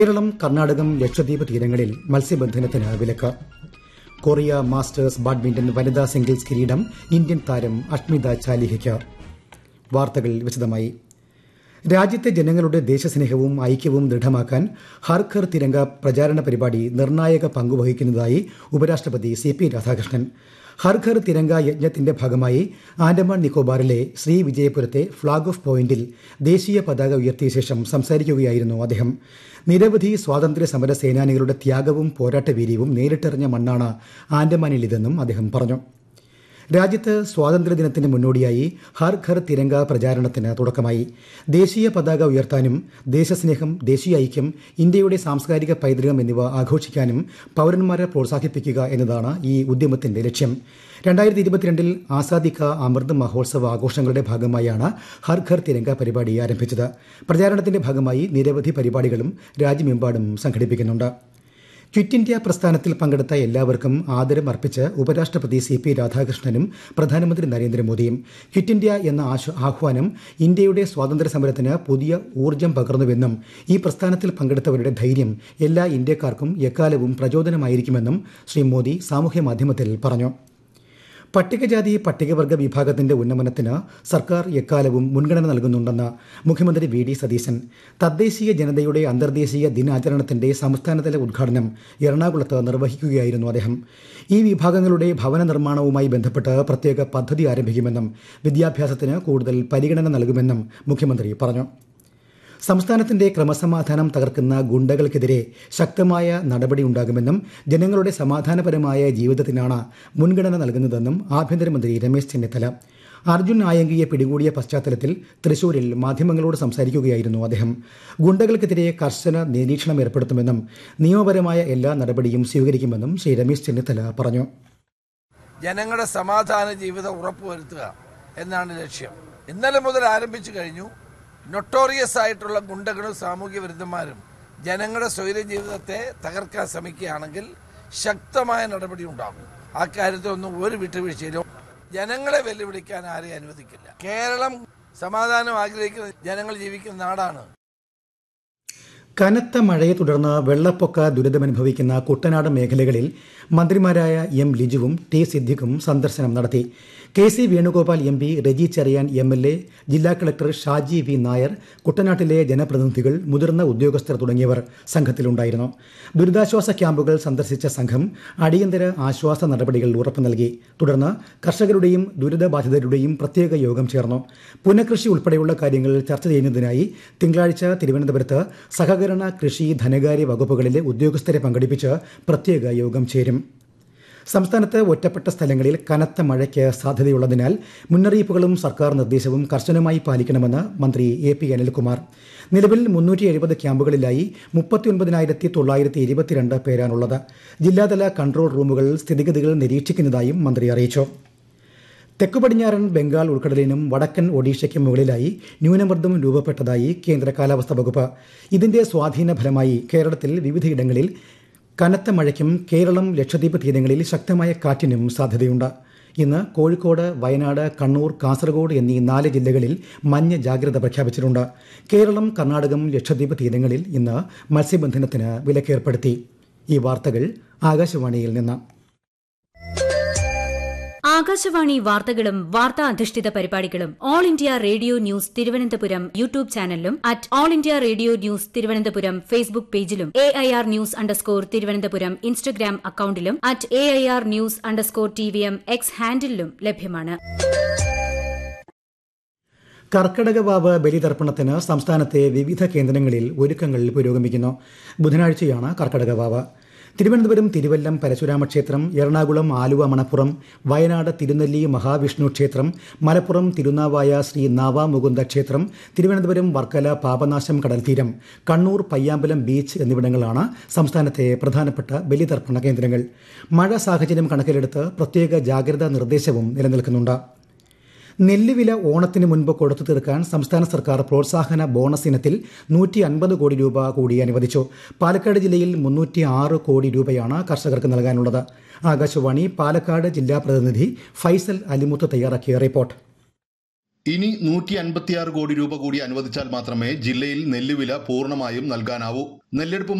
കേരളം കർണാടകം ലക്ഷദ്വീപ് തീരങ്ങളിൽ മത്സ്യബന്ധനത്തിന് വിലക്ക് കൊറിയ മാസ്റ്റേഴ്സ് ബാഡ്മിന്റൺ വനിതാ സിംഗിൾസ് കിരീടം ഇന്ത്യൻ താരം അഷ്മിത ചാലിഹയ്ക്ക് വാർത്തകൾ വിശദമായി രാജ്യത്തെ ജനങ്ങളുടെ ദേശസ്നേഹവും ഐക്യവും ദൃഢമാക്കാൻ ഹർ ഘർ തിരങ്ക പ്രചാരണ പരിപാടി നിർണായക പങ്കുവഹിക്കുന്നതായി ഉപരാഷ്ട്രപതി സി പി രാധാകൃഷ്ണൻ ഹർ ഘർ തിരങ്ക യജ്ഞത്തിന്റെ ഭാഗമായി ആൻഡമാൻ നിക്കോബാറിലെ ശ്രീവിജയപുരത്തെ ഫ്ളാഗ് ഓഫ് പോയിന്റിൽ ദേശീയ പതാക ഉയർത്തിയ ശേഷം സംസാരിക്കുകയായിരുന്നു അദ്ദേഹം നിരവധി സ്വാതന്ത്ര്യ സമര സേനാനികളുടെ ത്യാഗവും പോരാട്ടവീര്യവും നേരിട്ടറിഞ്ഞ മണ്ണാണ് ആൻഡമാനിലിതെന്നും അദ്ദേഹം പറഞ്ഞു രാജ്യത്ത് സ്വാതന്ത്ര്യദിനത്തിന് മുന്നോടിയായി ഹർ ഘർ തിരങ്ക പ്രചാരണത്തിന് തുടക്കമായി ദേശീയ പതാക ഉയർത്താനും ദേശസ്നേഹം ദേശീയ ഐക്യം ഇന്ത്യയുടെ സാംസ്കാരിക പൈതൃകം എന്നിവ ആഘോഷിക്കാനും പൌരന്മാരെ പ്രോത്സാഹിപ്പിക്കുക എന്നതാണ് ഈ ഉദ്യമത്തിന്റെ ലക്ഷ്യം രണ്ടായിരത്തി ഇരുപത്തിരണ്ടിൽ ആസാദി കാ അമൃത് മഹോത്സവ ആഘോഷങ്ങളുടെ ഭാഗമായാണ് ഹർ ഘർ തിരങ്ക പരിപാടി ആരംഭിച്ചത് പ്രചാരണത്തിന്റെ ഭാഗമായി നിരവധി പരിപാടികളും രാജ്യമെമ്പാടും സംഘടിപ്പിക്കുന്നുണ്ട് ക്വിറ്റ് ഇന്ത്യ പ്രസ്ഥാനത്തിൽ പങ്കെടുത്ത എല്ലാവർക്കും ആദരം അർപ്പിച്ച് ഉപരാഷ്ട്രപതി സി പി രാധാകൃഷ്ണനും പ്രധാനമന്ത്രി നരേന്ദ്രമോദിയും ക്വിറ്റ് ഇന്ത്യ എന്ന ആഹ്വാനം ഇന്ത്യയുടെ സ്വാതന്ത്ര്യ സമരത്തിന് പുതിയ ഊർജ്ജം പകർന്നുവെന്നും ഈ പ്രസ്ഥാനത്തിൽ പങ്കെടുത്തവരുടെ ധൈര്യം എല്ലാ ഇന്ത്യക്കാർക്കും എക്കാലവും പ്രചോദനമായിരിക്കുമെന്നും ശ്രീ മോദി സാമൂഹ്യമാധ്യമത്തിൽ പറഞ്ഞു പട്ടികജാതി പട്ടികവർഗ വിഭാഗത്തിന്റെ ഉന്നമനത്തിന് സർക്കാർ എക്കാലവും മുൻഗണന നൽകുന്നുണ്ടെന്ന് മുഖ്യമന്ത്രി വി ഡി സതീശൻ തദ്ദേശീയ ജനതയുടെ അന്തർദേശീയ ദിനാചരണത്തിന്റെ സംസ്ഥാനതല ഉദ്ഘാടനം എറണാകുളത്ത് നിർവഹിക്കുകയായിരുന്നു അദ്ദേഹം ഈ വിഭാഗങ്ങളുടെ ഭവന നിർമ്മാണവുമായി ബന്ധപ്പെട്ട് പ്രത്യേക പദ്ധതി ആരംഭിക്കുമെന്നും വിദ്യാഭ്യാസത്തിന് കൂടുതൽ പരിഗണന നൽകുമെന്നും മുഖ്യമന്ത്രി പറഞ്ഞു സംസ്ഥാനത്തിന്റെ ക്രമസമാധാനം തകർക്കുന്ന ഗുണ്ടകൾക്കെതിരെ ശക്തമായ നടപടിയുണ്ടാകുമെന്നും ജനങ്ങളുടെ സമാധാനപരമായ ജീവിതത്തിനാണ് മുൻഗണന നൽകുന്നതെന്നും ആഭ്യന്തരമന്ത്രി രമേശ് ചെന്നിത്തല അർജുൻ ആയങ്കിയെ പിടികൂടിയ പശ്ചാത്തലത്തിൽ തൃശൂരിൽ മാധ്യമങ്ങളോട് സംസാരിക്കുകയായിരുന്നു അദ്ദേഹം ഗുണ്ടകൾക്കെതിരെ കർശന നിരീക്ഷണം ഏർപ്പെടുത്തുമെന്നും നിയമപരമായ എല്ലാ നടപടിയും സ്വീകരിക്കുമെന്നും ശ്രീ രമേശ് ചെന്നിത്തല പറഞ്ഞു ജനങ്ങളുടെ സമാധാന ജീവിതം ഉറപ്പുവരുത്തുക എന്നാണ് ലക്ഷ്യം ഇന്നലെ മുതൽ ആരംഭിച്ചു കഴിഞ്ഞു നൊട്ടോറിയസ് ആയിട്ടുള്ള ഗുണ്ടകളും സാമൂഹ്യ വിരുദ്ധന്മാരും ജനങ്ങളുടെ സ്വൈര്യ ജീവിതത്തെ തകർക്കാൻ ശ്രമിക്കുകയാണെങ്കിൽ ശക്തമായ നടപടി ഉണ്ടാകും ആ കാര്യത്തിലൊന്നും ഒരു വിട്ടുവീഴ്ചയിലും ജനങ്ങളെ വെല്ലുവിളിക്കാൻ ആരെയും അനുവദിക്കില്ല കേരളം സമാധാനം ആഗ്രഹിക്കുന്ന ജനങ്ങൾ ജീവിക്കുന്ന നാടാണ് കനത്ത മഴയെ തുടർന്ന് വെള്ളപ്പൊക്ക ദുരിതമനുഭവിക്കുന്ന കുട്ടനാട് മേഖലകളിൽ മന്ത്രിമാരായ എം ലിജുവും ടി സിദ്ദിഖും സന്ദർശനം നടത്തി K C Venugopal M P Reji Cheriyan M L A ജില്ലാ കളക്ടർ ഷാജി വി നായർ കുട്ടനാട്ടിലെ ജനപ്രതിനിധികൾ മുതിർന്ന ഉദ്യോഗസ്ഥർ തുടങ്ങിയവർ സംഘത്തിലുണ്ടായിരുന്നു ദുരിതാശ്വാസ ക്യാമ്പുകൾ സന്ദർശിച്ച സംഘം അടിയന്തര ആശ്വാസ നടപടികൾ ഉറപ്പു നൽകി തുടർന്ന് കർഷകരുടെയും ദുരിതബാധിതരുടെയും പ്രത്യേക യോഗം ചേർന്നു പുനഃകൃഷി ഉൾപ്പെടെയുള്ള കാര്യങ്ങൾ ചർച്ച ചെയ്യുന്നതിനായി തിങ്കളാഴ്ച തിരുവനന്തപുരത്ത് സഹകരണ കൃഷി ധനകാര്യ വകുപ്പുകളിലെ ഉദ്യോഗസ്ഥരെ പങ്കെടുപ്പിച്ച് പ്രത്യേക യോഗം ചേരും സംസ്ഥാനത്ത് ഒറ്റപ്പെട്ട സ്ഥലങ്ങളിൽ കനത്ത മഴയ്ക്ക് സാധ്യതയുള്ളതിനാൽ മുന്നറിയിപ്പുകളും സർക്കാർ നിർദ്ദേശവും കർശനമായി പാലിക്കണമെന്ന് മന്ത്രി എ പി അനിൽകുമാർ നിലവിൽ മുന്നൂറ്റി എഴുപത് ക്യാമ്പുകളിലായി മുപ്പത്തിയൊൻപതിനായിരത്തി തൊള്ളായിരത്തി ഇരുപത്തിരണ്ട് പേരാണുള്ളത് ജില്ലാതല കൺട്രോൾ റൂമുകൾ സ്ഥിതിഗതികൾ നിരീക്ഷിക്കുന്നതായും മന്ത്രി അറിയിച്ചു തെക്കു പടിഞ്ഞാറൻ ബംഗാൾ ഉൾക്കടലിനും വടക്കൻ ഒഡീഷയ്ക്കും മുകളിലായി ന്യൂനമർദ്ദം രൂപപ്പെട്ടതായി കേന്ദ്ര കാലാവസ്ഥാ വകുപ്പ് ഇതിന്റെ സ്വാധീന ഫലമായി കേരളത്തിൽ വിവിധയിടങ്ങളിൽ കനത്ത മഴയ്ക്കും കേരളം ലക്ഷദ്വീപ് തീരങ്ങളിൽ ശക്തമായ കാറ്റിനും സാധ്യതയുണ്ട് ഇന്ന് കോഴിക്കോട് വയനാട് കണ്ണൂർ കാസർഗോഡ് എന്നീ നാല് ജില്ലകളിൽ മഞ്ഞ ജാഗ്രത പ്രഖ്യാപിച്ചിട്ടുണ്ട് കേരളം കർണാടകം ലക്ഷദ്വീപ് തീരങ്ങളിൽ ഇന്ന് മത്സ്യബന്ധനത്തിന് വിലക്കേർപ്പെടുത്തി ഈ വാർത്തകൾ ആകാശവാണിയിൽ നിന്ന് ആകാശവാണി വാർത്തകളും വാർത്താ അധിഷ്ഠിത പരിപാടികളും all India radio news Thiruvananthapuram YouTube ചാനലിലും at all India radio news Thiruvananthapuram Facebook പേജിലും A I R news underscore Thiruvananthapuram Instagram അക്കൌണ്ടിലും at A I R news underscore T V M X ഹാൻഡിലും ലഭ്യമാണ് കർക്കടകവാവ് ബലിതർപ്പണത്തിന് സംസ്ഥാനത്തെ വിവിധ കേന്ദ്രങ്ങളിൽ ഒരുക്കങ്ങൾ പുരോഗമിക്കുന്നു ബുധനാഴ്ചയാണ് കർക്കടകവാവ് തിരുവനന്തപുരം തിരുവല്ലം പരശുരാമ ക്ഷേത്രം എറണാകുളം ആലുവ മണപ്പുറം വയനാട് തിരുനെല്ലി മഹാവിഷ്ണു ക്ഷേത്രം മലപ്പുറം തിരുനാവായ ശ്രീ നാവാമുകുന്ദ ക്ഷേത്രം തിരുവനന്തപുരം വർക്കല പാപനാശം കടൽത്തീരം കണ്ണൂർ പയ്യാമ്പലം ബീച്ച് എന്നിവിടങ്ങളാണ് സംസ്ഥാനത്തെ പ്രധാനപ്പെട്ട ബലിതർപ്പണ കേന്ദ്രങ്ങൾ മഴ സാഹചര്യം കണക്കിലെടുത്ത് പ്രത്യേക ജാഗ്രതാ നിർദ്ദേശവും നിലനിൽക്കുന്നുണ്ട് നെല്ലുവില ഓണത്തിന് മുൻപ് കൊടുത്തു തീർക്കാൻ സംസ്ഥാന സർക്കാർ പ്രോത്സാഹന ബോണസ് ഇനത്തിൽ നൂറ്റി അൻപത് കോടി രൂപ കൂടി അനുവദിച്ചു പാലക്കാട് ജില്ലയിൽ മുന്നൂറ്റി ആറ് കോടി രൂപയാണ് കർഷകർക്ക് നൽകാനുള്ളത് ആകാശവാണി പാലക്കാട് ജില്ലാ പ്രതിനിധി ഫൈസൽ അലിമുത്ത് തയ്യാറാക്കിയ റിപ്പോർട്ട് ഇനി നൂറ്റി അൻപത്തിയാറ് കോടി രൂപ കൂടി അനുവദിച്ചാൽ മാത്രമേ ജില്ലയിൽ നെല്ലുവില പൂർണ്ണമായും നൽകാനാവൂ നെല്ലെടുപ്പ്